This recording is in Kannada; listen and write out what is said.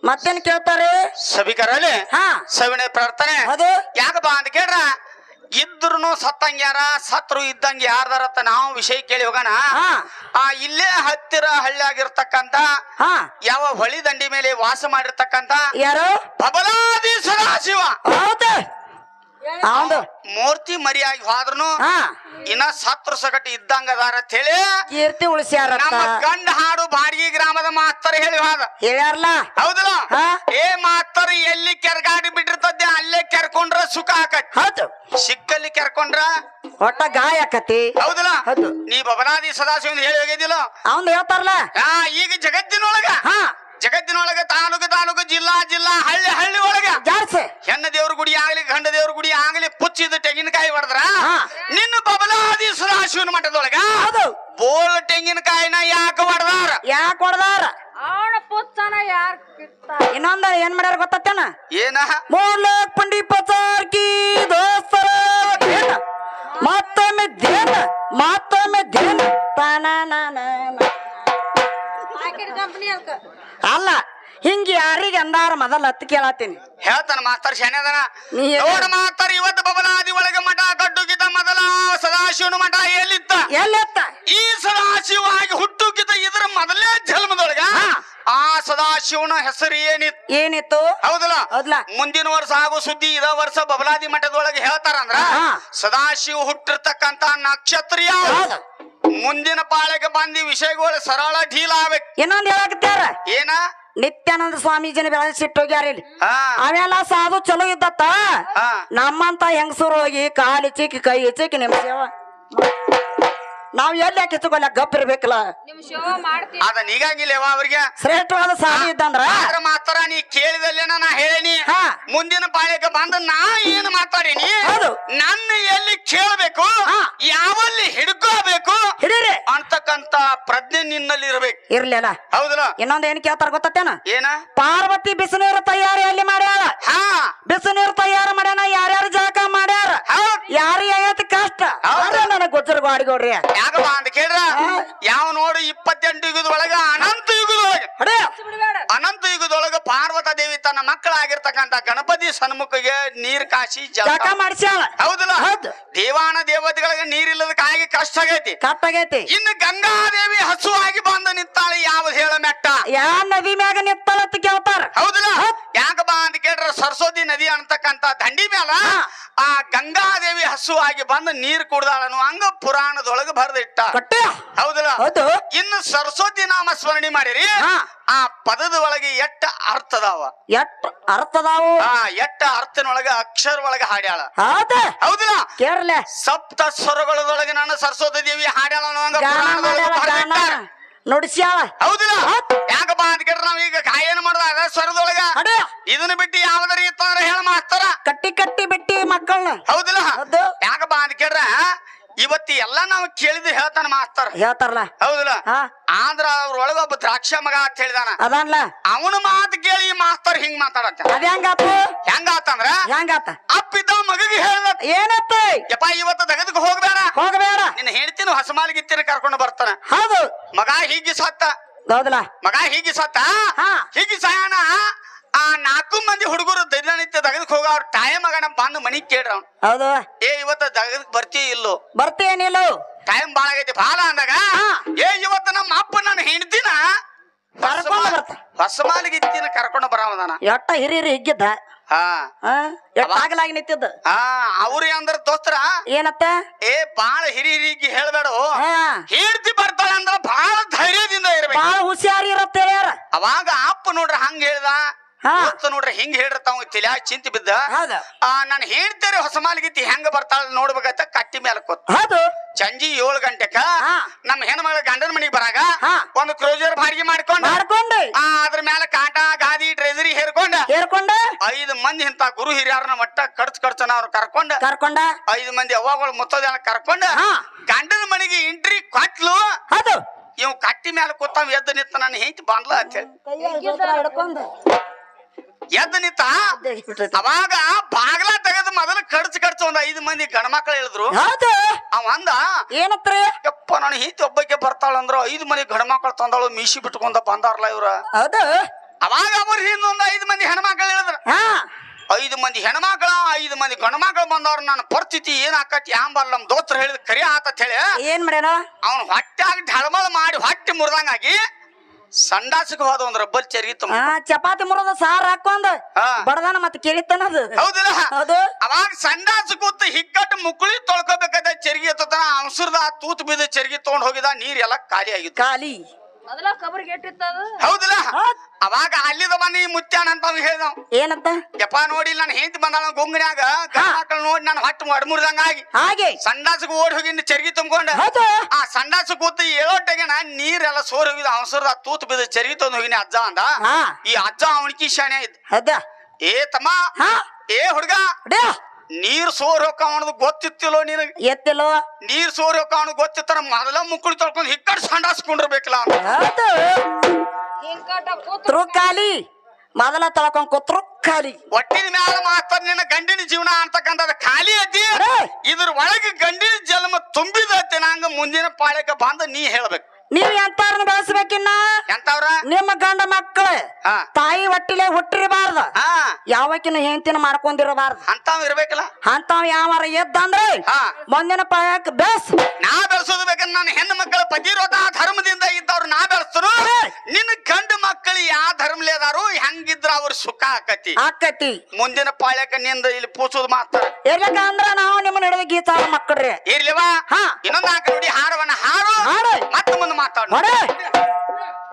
ಮತ್ತೇನ್ ಕೇಳ್ತಾರೆ ಸಭಿಕರಲ್ಲಿ ಹಾ ಸವಿಣೆ ಪ್ರಾರ್ಥನೆ ಅದು ಯಾಕಪ್ಪ ಅಂತ ಕೇಳ್ರ ಇದ್ರುನು ಸತ್ತಂಗ ಯಾರ ಸತ್ರು ಇದ್ದಂಗ ಯಾರ್ದಾರತ್ತ ನಾವು ವಿಷಯ ಕೇಳಿ ಹೋಗೋಣ ಹಾ ಆ ಇಲ್ಲೇ ಹತ್ತಿರ ಹಳ್ಳಿಯಾಗಿರ್ತಕ್ಕಂತ ಹಾ ಯಾವ ಹೊಳಿ ದಂಡಿ ಮೇಲೆ ವಾಸ ಮಾಡಿರ್ತಕ್ಕಂತ ಯಾರು ಬಬಲಾದಿ ಸದಾಶಿವ ಹೌದು ಹೌದು ಮೂರ್ತಿ ಮರಿಯಾಗಿ ಹೋದ್ರುನು ಹಾ ಇನ್ನ ಸತ್ರು ಸಗಟಿ ಇದ್ದಂಗ ಅದಾರ ಅಂತ ಹೇಳಿ ಕೀರ್ತಿ ಉಳಿಸ್ಯಾರತ್ತ ನಮ್ಮ ಗಂಡ ಹಾಡು ಬಾಡಿಗೆ ಗ್ರಾಮದ ಮಾಸ್ತರ್ ಹೇಳಿ ಹೋದ ಹೇಳ್ಯಾರಲ್ಲ ಹೌದಲ್ಲ ಹಾ. ಏ ಮಾಸ್ತರ್ ಎಲ್ಲಿ ಕೆರ್ಗಾಡಿ ಬಿಟ್ಟಿರ್ತದ್ದೆ ಅಲ್ಲೇ ಕೆರ್ಕೊಂಡ್ರ ಸುಖ ಆಕತ್ ಹೌದು ಸಿಕ್ಕಲ್ಲಿ ಕೆರ್ಕೊಂಡ್ರ ಒಟ್ಟ ಗಾಯ ಆಕತಿ ಹೌದಲ್ಲ ಹೌದು. ನೀ ಬಬಲಾದಿ ಸದಾಶಿವ ಹೇಳಿ ಹೋಗಿದ್ದಿಲ್ಲ ಅವಂದ್ ಹೇಳ್ತಾರಲ್ಲ ಆ ಈಗ ಜಗತ್ತಿನೊಳಗ ಹಾ ಜಗತ್ತಿನೊಳಗ ತಾಲೂಕು ತಾಲೂಕು ಜಿಲ್ಲಾ ಜಿಲ್ಲಾ ಹಳ್ಳಿ ಹಳ್ಳಿ ಒಳಗ ಜಾರ್ಸೆ ಹೆಣ್ಣ ದೇವ್ರ ಗುಡಿ ಆಗ್ಲಿ ಗಂಡ ದೇವ್ರ ಗುಡಿ ಆಗ್ಲಿ ಪುಚ್ಚಿದ ತೆಂಗಿನಕಾಯಿ ಹೊಡೆದ್ರ ಹಾ. ನಿನ್ನ ಬಬಲಾದಿ ಸದಾಶಿವನ ಮಠದೊಳಗ ಹೌದು ಬೋಲ್ ತೆಂಗಿನಕಾಯಿನ ಯಾಕೆ ಹೊಡೆದಾರ ಯಾಕೆ ಹೊಡೆದಾರ ಅವನ ಪುಸ್ತನ ಯಾರ್ ಕಿತ್ತ ಇನ್ನೊಂದ ಏನ್ ಮಾಡ್ಯಾರ ಗೊತ್ತೇನ ಏನ ಮೂರ್ಲೋಕ್ ಪಂಡಿ ಪಚಾರ್ ಕಿ ದೋಸ್ತರ ಧೇನ. ಮತ್ತೊಮ್ಮೆ ಧೇನ ಮತ್ತೊಮ್ಮೆ ಧೇನ ತಾನಾನಾನಾನ. ಹಾಕಿದ ಕಂಪನಿ ಅಲ್ಕ ಅಲ್ಲ ಹಿಂಗ ಯಾರಿಗೆ ಅಂದಾರ ಮೊದಲ ಹತ್ತು ಕೇಳತ್ತೀನಿ ಹೇಳ್ತಾನ ಮಾಸ್ತರ್ ಶನಿದನ ನೀ ಹೇಳು. ನೋಡ ಮಾಸ್ತರ್ ಇವತ್ತು ಬಬಲಾದಿ ಒಳಗೆ ಮಠ ಕಟ್ಟುಕಿತ ಮೊದಲ ಸದಾಶಿವನ ಮಠ ಎಲ್ಲಿತ್ತ ಎಲ್ಲೆತ್ತ ಈ ಸದಾಶಿವ ಆಗಿ ಹುಟ್ಟುಕಿತ ಇದರ ಮೊದಲೇ ಜನ್ಮದೊಳಗ ಹಾ. ಆ ಸದಾಶಿವನ ಹೆಸರು ಏನಿತ್ತು ಏನಿತ್ತು ಹೌದಲ್ಲ ಹೌದ್ಲ ಮುಂದಿನ ವರ್ಷ ಆಗೋ ಸುದ್ದಿ ಇದ ವರ್ಷ ಬಬಲಾದಿ ಮಠದೊಳಗೆ ಹೇಳ್ತಾರಂದ್ರ ಹಾ. ಸದಾಶಿವ ಹುಟ್ಟಿರ್ತಕ್ಕಂತ ನಕ್ಷತ್ರ ಯಾವ್ದು? ಹೌದು ಮುಂದಿನ ಪಾಳೆಗೆ ಬಂದಿ ವಿಷಯಗಳು ಸರಳ ಢೀಲ ಆಗ್ಬೇಕು ಇನ್ನೊಂದ್ ಹೇಳಕತ್ಯಾರ ಏನ ನಿತ್ಯಾನಂದ ಸ್ವಾಮೀಜಿನ ಬೆಳೆಸಿಟ್ಟೋಗ್ಯಾರ ಇಲ್ಲಿ ಹಾ ಅವೆಲ್ಲ ಸಾಧು ಚಲೋ ಇದ್ದತ್ತ ಹಾ ನಮ್ಮಂತ ಹೆಂಗಸರು ಹೋಗಿ ಕಾಲಿ ಚಿಕ್ಕಿ ಕೈ ಚಿಕ್ಕಿ ನಿಮ್ ಸೇವ ನಾವ್ ಎಲ್ಲಿ ಯಾಕೆ ಕಿತ್ಕೊಲ್ಲ ಗಪ್ ಇರ್ಬೇಕಲ್ಲ ನಿಮ್ ಶೋ ಮಾಡ್ತೀವಿ ಅದ ನೀಗಾಗಿಲ್ಲವ ಅವ್ರಿಗೆ ಶ್ರೇಷ್ಠವಾದ ಸಾಧು ಇದ್ದಂದ್ರ ಆದ್ರ ಮಾಸ್ತರ ನೀ ಕೇಳಿದಲ್ಲೇನ ನಾ ಹೇಳೀನಿ ಹಾ. ಮುಂದಿನ ಪಾಳೆಗೆ ಬಂದ ನಾ ಏನ್ ಮಾತಾಡೀನಿ ಹೌದು. ನನ್ನ ಎಲ್ಲಿ ಕೇಳಬೇಕು ಹಾ. ಯಾವಲ್ಲಿ ಹಿಡ್ಕೋಬೇಕು ಹಿಡೀರಿ ಅಂತಕ್ಕಂತ ಪ್ರಜ್ಞೆ ನಿನ್ನಲ್ಲಿ ಇರ್ಬೇಕು ಇರ್ಲಿಲ್ಲ ಹೌದಲ್ಲ ಇನ್ನೊಂದ್ ಏನ್ ಕೇಳ್ತಾರ ಗೊತ್ತೇನ ಏನ ಪಾರ್ವತಿ ಬಿಸಿನೀರು ತಯಾರಿ ಎಲ್ಲಿ ಮಾಡ್ಯಾಳ ಹಾ ಬಿಸಿನೀರು ತಯಾರು ಮಾಡ್ಯಾನ ಯಾರ್ಯಾರು ಜಾಗ ಮಾಡ್ಯಾರ ಹೌದ್ ಯಾರಿಗೆ ಐತಿ ಕಷ್ಟ ಹೌದು. ಅದೇ ನನಗ್ ಗೊತ್ತಿರ ಗಾಡಿಗೌಡ್ರಿ ಯಾಕಪ್ಪ ಅಂತ ಕೇಳ್ರ ಹಾ. ಯಾವ ನೋಡು ಇಪ್ಪತ್ತೆಂಟು ಯುಗದೊಳಗ ಅನಂತ ಯುಗದೊಳಗ ಅಡೇ ಬಿಡಬೇಡ ಅನಂತ ಯುಗದೊಳಗ ಪಾರ್ವತ ದೇವಿ ತನ್ನ ಮಕ್ಕಳಾಗಿರ್ತಕ್ಕಂತ ಗಣಪತಿ ಸನ್ಮುಖಗೆ ನೀರ್ ಕಾಶಿ ಜಾಗ ಜಳಕ ಮಾಡ್ಸ್ಯಾಳ ಹೌದಲ್ಲ ಹೌದು. ದೇವಾನ ದೇವತೆಗಳಿಗೆ ನೀರಿಲ್ಲದಕ್ಕಾಗಿ ಕಷ್ಟ ಆಗೈತಿ ಕಟ್ಟಾಗೈತಿ ಇನ್ನು ಗಂಗಾದೇವಿ ಹಸುವಾಗಿ ಬಂದು ನಿಂತಾಳೆ ಯಾವ್ದು ಹೇಳ ಮೆಟ್ಟ ಯಾ ನದಿ ಮ್ಯಾಗ ನಿತ್ತಲತ್ ಕೇಳ್ತಾರ ಹೌದಲ್ಲ ಹೌದ್. ಯಾಕಪ್ಪ ಅಂತ ಕೇಳ್ರ ಸರಸ್ವತಿ ನದಿ ಅಂತಕ್ಕಂತ ದಂಡಿ ಮ್ಯಾಲ ಹಾ. ಆ ಗಂಗಾದೇವಿ ಹಸುವಾಗಿ ಬಂದು ನೀರ್ ಕುಡ್ದಾಳನು ಹಂಗ ಪುರಾಣದೊಳಗ ಬರ್ದಿಟ್ಟ ಕಟ್ಟೆ ಹೌದಲ್ಲ ಹೌದು ಇನ್ನು ಸರಸ್ವತಿ ನಾಮ ಸ್ಮರಣೆ ಮಾಡಿರಿ ಹಾ. ಆ ಪದದ ಒಳಗೆ ಎಟ್ಟ ಅರ್ಥದಾವ ಎಟ್ ಅರ್ಥದಾವು ಆ ಎಟ್ಟ ಅರ್ಥನೊಳಗ ಅಕ್ಷರ ಒಳಗ ಹಾಡ್ಯಾಳ ಹೌದ ಹೌದಲ್ಲ ಕೇರ್ಲೆ ಸಪ್ತ ಸ್ವರಗಳದೊಳಗೆ ನಾನು ಸರಸ್ವತಿ ದೇವಿ ಹಾಡ್ಯಾಳ ಅನ್ನುವಂಗ ಗಾನ ಪುರಾಣದೊಳಗ ಮಾಡ್ಯಾಳ ಗಾನ ಬರ್ದಿಟ್ಟಾರ. ನುಡಿಸ್ಯಾಳ ಹೌದಿಲ್ಲ ಹೌದ್. ಯಾಕಪ್ಪ ಅಂತ ಕೇಳ್ರ ನಾವ್ ಈಗ ಗಾಯನ ಮಾಡುದ ಅದ ಸ್ವರದೊಳಗ ಅಡೇ ಇದನ್ನ ಬಿಟ್ಟು ಯಾವ್ದಾರ ಇತ್ತಂದ್ರ ಹೇಳ ಮಾಸ್ತರ ಕಟ್ಟಿ ಕಟ್ಟಿ ಬಿಟ್ಟಿ ಮಕ್ಕಳನ್ನ ಹೌದಿಲ್ಲ ಹೌದು ಯಾಕಪ್ಪ ಅಂತ ಕೇಳ್ರ ಇವತ್ತು ಎಲ್ಲ ನಾವು ಕೇಳಿದ್ದು ಹೇಳ್ತಾನ ಮಾಸ್ತರ ಹೇಳ್ತಾರಲ್ಲ ಹೌದಿಲ್ಲ ಹಾ ಆದ್ರ ಅವ್ರೊಳಗ ಒಬ್ಬ ದ್ರಾಕ್ಷ ಮಗ ಅಂತ ಹೇಳಿದಾನ ಅದನ್ಲ ಅವನ ಮಾತು ಕೇಳಿ ಈ ಮಾಸ್ತರ್ ಹಿಂಗ್ ಮಾತಾಡತ್ತ ಅದ ಹೆಂಗಾತು ಹೆಂಗಾತಂದ್ರ ಹೆಂಗಾತ ಅಪ್ಪಿದ್ದ ಮಗಗೆ ಹೇಳ್ದ ಏನತ್ತ ಯಪ್ಪ ಇವತ್ತು ದಗದಕ್ಕೆ ಹೋಗ್ಬೇಡ ಹೋಗಬೇಡ ನಿನ್ನ ಹೇಳ್ತೀನಿ ಹಸಮಾಲಿಗಿತ್ತಿನ ಕರ್ಕೊಂಡು ಬರ್ತಾನ ಹೌದು ಮಗ ಹೀಗೆ ಸತ್ತ ಹೌದಲ್ಲ ಮಗ ಹೀಗೆ ಸತ್ತ ಹಾ. ಹೀಗೆ ಸಾಯಣ ಆ ನಾಲ್ಕು ಮಂದಿ ಹುಡುಗರು ದಿನನಿತ್ಯ ದಗದಕ್ಕೆ ಹೋಗ ಅವ್ರ ತಾಯ ಮಗನ ಬಂದು ಮನಿ ಕೇಳ್ರ ಅವ್ನು ಹೌದು ಏ ಇವತ್ತ ದಗದಕ್ ಬರ್ತೀಯ ಇಲ್ಲೋ ಬರ್ತೇನಿಲ್ಲ ಟೈಮ್ ಬಾಳ ಆಗೈತಿ ಬಾಳ ಅಂದಾಗ ಹಾ. ಏ ಇವತ್ತ ನಮ್ಮ ಅಪ್ಪ ನನ್ನ ಹೆಂಡತಿನ ಕರ್ಕೊಂಡ್ ಬರ್ತ ಹೊಸಮಾಲಿಗಿತ್ತಿನ ಕರ್ಕೊಂಡು ಬರವದಾನ ಎಟ್ಟ ಹಿರಿಯರಿ ಹಿಗ್ಗಿದ್ದ ಹಾ ಹಾ ಎಟ್ಟ ಆಗಲಾಗಿ ನಿಂತಿದ್ದ ಹಾ ಅವ್ರಿ ಅಂದ್ರ ದೋಸ್ತರ ಏನತ್ತ ಏ ಬಾಳ ಹಿರಿ ಹಿರಿಗೆ ಹೇಳ್ಬೇಡ ಹಾ ಹೆಂಡತಿ ಬರ್ತಾಳ ಅಂದ್ರ ಬಾಳ ಧೈರ್ಯದಿಂದ ಇರ್ಬೇಕು ಬಾಳ ಹುಷಾರಿ ಇರತ್ತೆ ಹೇಳ್ಯಾರ ಅವಾಗ ಅಪ್ಪ ನೋಡ್ರಿ ಹಂಗ ಹೇಳ್ದ ಹಾ. ದೋಸ್ತ ನೋಡ್ರಿ ಹಿಂಗ್ ಹೇಳಿರ್ತಾವ ತಲೆ ಚಿಂತೆ ಬಿದ್ದ ಹೌದು ಆ ನಾನು ಹೇಳ್ತೇನೆ ಹೊಸ ಮಾಲಿಗಿತ್ತಿ ಹೆಂಗ ಬರ್ತಾಳ ನೋಡ್ಬೇಕಂತ ಕಟ್ಟಿ ಮೇಲೆ ಕೂತ್ ಹೌದು ಸಂಜಿ ಏಳು ಗಂಟೆಕ ಹಾ. ನಮ್ಮ ಹೆಣ್ಮಗಳ ಗಂಡನ ಮನಿಗೆ ಬರಾಗ ಹಾ. ಒಂದು ಕ್ರೂಸರ್ ಬಾಡಿಗೆ ಮಾಡ್ಕೊಂಡ ಮಾಡ್ಕೊಂಡು ಆ ಅದ್ರ ಮೇಲೆ ಕಾಟ ಗಾದಿ ಟ್ರೆಜರಿ ಹೇರ್ಕೊಂಡ ಹೇರ್ಕೊಂಡ ಐದು ಮಂದಿ ಇಂತ ಗುರು ಹಿರಿಯರನ್ನ ಮಟ್ಟ ಕಡ್ಚ್ ಕಡ್ಚನ ಅವ್ರು ಕರ್ಕೊಂಡ ಕರ್ಕೊಂಡ ಐದು ಮಂದಿ ಅವ್ವಗಳು ಮುತ್ತೋದೆಲ್ಲ ಕರ್ಕೊಂಡ ಹಾ. ಗಂಡನ ಮನೆಗೆ ಎಂಟ್ರಿ ಕೊಟ್ಲು ಹೌದು ಇವ್ ಕಟ್ಟಿ ಮೇಲೆ ಕೂತಾವ್ ಎದ್ದು ನಿಂತ ನನ್ನ ಹೆಂಡತಿ ಬಂದ್ಲ ಅಂತ ಹೇಳಿ ಹಿಡ್ಕೊಂಡು ಎದ್ದು ನಿಂತ ಅವಾಗ ಬಾಗ್ಲ ತೆಗೆದು ಮೊದಲು ಕಡ್ಚ್ ಕಡ್ಚ ಒಂದ್ ಐದು ಮಂದಿ ಗಣಮಕ್ಳು ಹೇಳಿದ್ರು ಹೌದು ಅವ ಅಂದ ಏನತ್ರಿ ಯಪ್ಪ ನನ್ನ ಹೆಂಡತಿ ಒಬ್ಬಕ್ಕೆ ಬರ್ತಾಳ ಅಂದ್ರ ಐದು ಮಂದಿ ಗಣಮಕ್ಳು ತಂದಾಳು ಮೀಸಿ ಬಿಟ್ಕೊಂಡ ಬಂದಾರಲ್ಲ ಇವ್ರ ಹೌದು ಅವಾಗ ಅವ್ರ ಹಿಂದೊಂದು ಐದು ಮಂದಿ ಹೆಣ್ಮಕ್ಳು ಹೇಳಿದ್ರ ಹಾ ಐದು ಮಂದಿ ಹೆಣ್ಮಕ್ಳ ಐದು ಮಂದಿ ಗಂಡು ಮಕ್ಳು ಬಂದವ್ರ ನನ್ನ ಪರಿಸ್ಥಿತಿ ಏನ್ ಆಕತಿ ಯಾಂಬಲ್ಲ ನಮ್ ದೋಸ್ತ್ರ ಹೇಳಿದ ಕರಿ ಆತ ಹೇಳಿ ಏನ್ ಮಾಡ್ಯಾನ ಅವ್ನ ಹೊಟ್ಟ್ಯಾಗ ಢಳಮಳ ಮಾಡಿ ಹೊಟ್ಟೆ ಮುರಿದಂಗಾಗಿ ಸಂಡಾಸಕ್ಕೆ ಹೋದ ಒಂದ್ ರಬ್ಬಲ್ ಚರಿ ತುಂಬ ಹಾ ಚಪಾತಿ ಮುರದ ಸಾರ್ ಹಾಕೊಂಡ್ ಹಾ. ಬಡದಾನ ಮತ್ತೆ ಕೇಳಿತಾನದು ಹೌದಿಲ್ಲ ಹೌದು ಅವಾಗ ಸಂಡಾಸ ಕೂತ್ ಹಿಕ್ಕಟ್ಟು ಮುಕ್ಕಳಿ ತೊಳ್ಕೊಬೇಕಾದ ಚರ್ಗಿ ಎತ್ತತನ ಅವಸರದ ತೂತ್ ಬಿದ್ದ ಚರ್ಗಿ ತಗೊಂಡ್ ಹೋಗಿದ ನೀರ್ ಎಲ್ಲ ಖಾಲಿ ಆಗಿತ್ತು ಖಾಲಿ ಮೊದಲ ಕಬರ್ಗೆ ಎಟ್ಟಿತ್ತದು ಹೌದಿಲ್ಲ ಹೌದ್. ಅವಾಗ ಅಲ್ಲಿದ ಮನೆ ಈ ಮುತ್ಯಾನ ಅಂತ ಅವ್ನಿಗೆ ಹೇಳ್ದವ್ ಏನಂತ ಯಪ್ಪ ನೋಡಿ ನನ್ನ ಹೆಂಡತಿ ಬಂದಾಳ ಗುಂಗನ್ಯಾಗ ಮಕ್ಕಳು ನೋಡಿ ನನ್ನ ಹೊಟ್ಟು ಒಡಮುರ್ದಂಗಾಗಿ ಹಾಗೆ ಸಂಡಾಸಕ್ಕೆ ಓಡಿ ಹೋಗಿ ಚರ್ಗಿ ತುಂಬ್ಕೊಂಡ ಹೌದು ಆ ಸಂಡಾಸ ಕೂತು ಏಳೋಟೆಗೆನ ನೀರೆಲ್ಲ ಸೋರ್ ಹೋಗಿದ ಅವಸರದ ತೂತ್ ಬಿದ್ದ ಚರ್ಗಿ ತಂದು ಹೋಗಿನಿ ಅಜ್ಜ ಅಂದ ಹಾ ಈ ಅಜ್ಜ ಅವನಿಗೆ ಶಾಣೆ ಇದ್ದ ಹೌದ ಏ ತಮ್ಮ ಹಾ ಏ ಹುಡ್ಗ ಅಡ್ಯಾ ನೀರ್ ಸೋರ್ ಹೋಗ ಅವನದು ಗೊತ್ತಿತ್ತಿಲ್ಲೋ ನಿನಗೆ ಎತ್ತಿಲ್ಲೋ ನೀರ್ ಸೋರ್ ಹೋಗ ಅವನು ಗೊತ್ತಿತ್ತಾರ ಮೊದಲ ಮುಕ್ಕಳು ತೊಳ್ಕೊಂಡು ಹಿಕ್ಕಡ್ ಸಂಡಾಸ್ಕೊಂಡಿರ್ಬೇಕಲ್ಲ ಅವ್ನು ಹೌದು ಹಿಂಕಟ ಕೂತ್ ತ್ರು ಖಾಲಿ ಮೊದಲ ತಳ್ಕೊಂಡ್ ಕೂತ್ರು ಖಾಲಿ ಒಟ್ಟಿನ ಮ್ಯಾಲ ಮಾಸ್ತರ ನಿನ್ನ ಗಂಡಿನ ಜೀವನ ಅಂತಕ್ಕಂಥದ್ದು ಖಾಲಿ ಐತಿ ಅರೇ, ಇದ್ರ ಒಳಗೆ ಗಂಡಿನ ಜನ್ಮ ತುಂಬಿದೈತಿ ನಂಗ ಮುಂದಿನ ಪಾಳ್ಯಕ್ಕೆ ಬಂದು ನೀ ಹೇಳ್ಬೇಕು ನೀವ್ ಎಂತಾರನ್ನ ಬೆಳೆಸ್ಬೇಕಿನ್ನ ಎಂತವ್ರ ನಿಮ್ಮ ಗಂಡ ಮಕ್ಕಳು ಹಾ ತಾಯಿ ಹೊಟ್ಟಿಲೆ ಹುಟ್ಟಿರಬಾರ್ದ ಹಾ ಯಾವಕಿನ ಹೆಂಡತಿನ ಮಾಡ್ಕೊಂಡಿರಬಾರ್ದು ಅಂತಾವ್ ಇರ್ಬೇಕಲ್ಲ ಅಂತಾವ್ ಯಾವಾರ ಎದ್ದಂದ್ರೆ ಹಾ ಮುಂದಿನ ಪಾಯಕ್ ಬೇಸ್ ನಾ ಬೆಳೆಸೋದು ಬೇಕಂದ್ರೆ ನನ್ನ ಹೆಣ್ಣು ಮಕ್ಕಳ ಪತಿರೋಧ ಧರ್ಮದಿಂದ ಇದ್ದವ್ರು ನಾ ಬೆಳೆಸ್ತರು ನಿನ್ನ ಗಂಡು ಮಕ್ಕಳು ಯಾವ ಧರ್ಮಲೇದಾರು ಹೆಂಗಿದ್ರ ಅವ್ರ ಸುಖ ಆಕತಿ ಆಕತಿ ಮುಂದಿನ ಪಾಳ್ಯಕ್ಕ ನಿಂದ ಇಲ್ಲಿ ಪೂಸೋದು ಮಾತಾಡ ಇರ್ಬೇಕಂದ್ರ ನಾವು ನಿಮ್ಮ ನಡುವೆ ಗೀತಾರ ಮಕ್ಕಳ್ರಿ ಇರ್ಲಿವಾ ಹಾ. ಇನ್ನೊಂದ್ ನಾಲ್ಕು ನುಡಿ ಹಾರವನ್ನ ಹಾರು ಹಾಡು. ಮತ್ತೆ ಮುಂದೆ ಮಾತಾಡ ನೋಡ